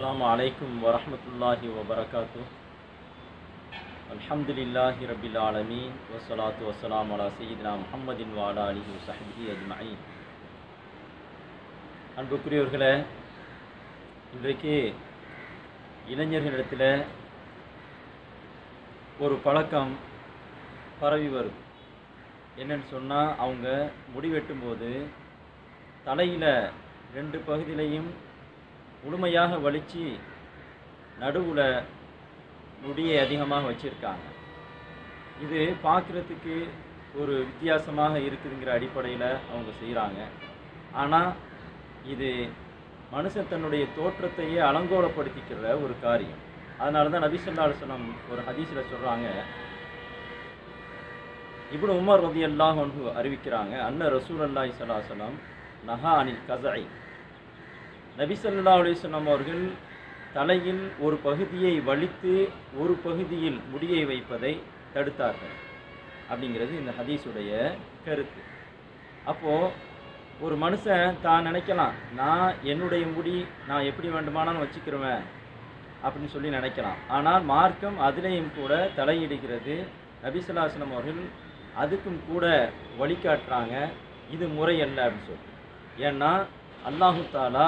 السلام عليكم ورحمة الله وبركاته الحمد لله رب العالمين والصلاة والسلام على سيدنا محمد وعلى آله وصحبه أجمعين அன்புக்குரியவர்களே இன்றைக்கு இளைஞர்களிடத்தில் ஒரு பழக்கம் பரவி வருது என்னன்னு சொன்னால் அவங்க முடி வெட்டும்போது தலையில் ரெண்டு பகுதியிலையும் முழுமையாக வலிச்சு நடுவில் முடியை அதிகமாக வச்சுருக்காங்க இது பார்க்குறதுக்கு ஒரு வித்தியாசமாக இருக்குதுங்கிற அடிப்படையில் அவங்க செய்கிறாங்க ஆனால் இது மனுஷன் தன்னுடைய தோற்றத்தையே அலங்கோலப்படுத்திக்கிற ஒரு காரியம் அதனால தான் நபிசல்லா அலுவலம் ஒரு ஹதீஸில் சொல்கிறாங்க இப்னு உமர் ரதி அல்லாஹ் அறிவிக்கிறாங்க அன்ன ரசூல் அல்லாஹி சலாஹலம் நஹா அனில் கசை நபி சல்லா அலிஸ்லாம் அவர்கள் தலையில் ஒரு பகுதியை வலித்து ஒரு பகுதியில் முடியை வைப்பதை தடுத்தார்கள் அப்படிங்கிறது இந்த ஹதீஸுடைய கருத்து அப்போது ஒரு மனுஷன் தான் நினைக்கலாம் நான் என்னுடைய முடி நான் எப்படி வேண்டுமானாலும் வச்சுக்கிருவேன் அப்படின்னு சொல்லி நினைக்கலாம் ஆனால் மார்க்கம் அதிலேயும் கூட தலையிடுகிறது நபிசுல்லாஸ்லம் அவர்கள் அதுக்கும் கூட வழிகாட்டுறாங்க இது முறையல்ல அப்படின்னு சொல்லி ஏன்னா அல்லாஹு தாலா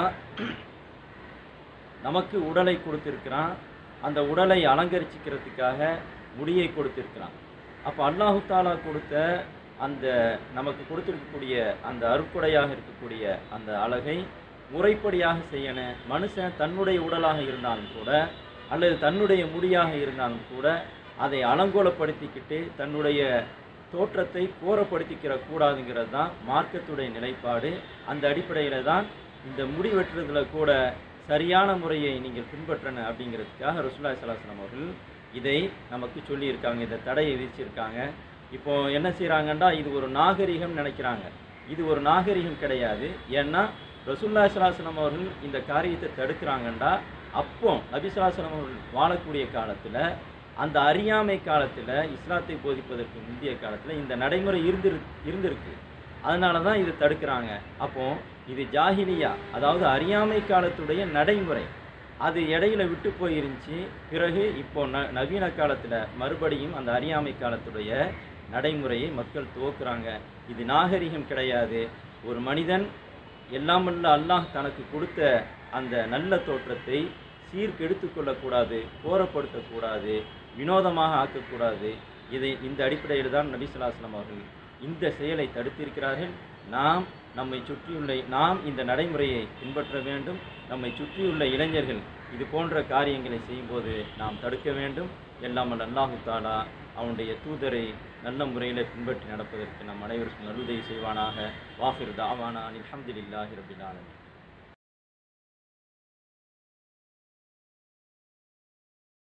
நமக்கு உடலை கொடுத்திருக்கிறான் அந்த உடலை அலங்கரிச்சிக்கிறதுக்காக முடியை கொடுத்திருக்கிறான் அப்போ அல்லாஹு தாலா கொடுத்த அந்த நமக்கு கொடுத்திருக்கக்கூடிய அந்த அருக்குடையாக இருக்கக்கூடிய அந்த அழகை முறைப்படியாக செய்யணும் மனுஷன் தன்னுடைய உடலாக இருந்தாலும் கூட அல்லது தன்னுடைய முடியாக இருந்தாலும் கூட அதை அலங்கோலப்படுத்திக்கிட்டு தன்னுடைய தோற்றத்தை கோரப்படுத்திக்கிற கூடாதுங்கிறது தான் மார்க்கத்துடைய நிலைப்பாடு அந்த அடிப்படையில் தான் இந்த முடி வெட்டுறதுல கூட சரியான முறையை நீங்கள் பின்பற்றணும் அப்படிங்கிறதுக்காக ரசுல்லா சலாஸ்லாம் அவர்கள் இதை நமக்கு சொல்லியிருக்காங்க இந்த தடையை விதிச்சிருக்காங்க இப்போ என்ன செய்கிறாங்கன்னா இது ஒரு நாகரிகம் நினைக்கிறாங்க இது ஒரு நாகரிகம் கிடையாது ஏன்னா ரசுல்லா சலாஸ்லாம் அவர்கள் இந்த காரியத்தை தடுக்கிறாங்கண்டா அப்போ நபிசுலாசலம் அவர்கள் வாழக்கூடிய காலத்தில் அந்த அறியாமை காலத்தில் இஸ்லாத்தை போதிப்பதற்கு முந்தைய காலத்தில் இந்த நடைமுறை இருந்திரு இருந்திருக்கு அதனால தான் இதை தடுக்கிறாங்க அப்போ இது ஜாகிலியா அதாவது அறியாமை காலத்துடைய நடைமுறை அது இடையில விட்டு போயிருந்துச்சு பிறகு இப்போ ந நவீன காலத்தில் மறுபடியும் அந்த அறியாமை காலத்துடைய நடைமுறையை மக்கள் துவக்குறாங்க இது நாகரிகம் கிடையாது ஒரு மனிதன் எல்லாம் வல்ல அல்லாஹ் தனக்கு கொடுத்த அந்த நல்ல தோற்றத்தை சீர்கெடுத்து கொள்ளக்கூடாது கோரப்படுத்தக்கூடாது வினோதமாக ஆக்கக்கூடாது இதை இந்த அடிப்படையில் தான் நபிசுல்லாஸ்லாம் அவர்கள் இந்த செயலை தடுத்திருக்கிறார்கள் நாம் நம்மை சுற்றியுள்ள நாம் இந்த நடைமுறையை பின்பற்ற வேண்டும் நம்மை சுற்றியுள்ள இளைஞர்கள் இது போன்ற காரியங்களை செய்யும்போது நாம் தடுக்க வேண்டும் எல்லாம் அல்லாஹு தாலா அவனுடைய தூதரை நல்ல முறையில் பின்பற்றி நடப்பதற்கு நம் அனைவருக்கும் நல்லுதவி செய்வானாக வாஃபிர் தாவானா அலமதுல்லாஹி ரபில் ஆலமின்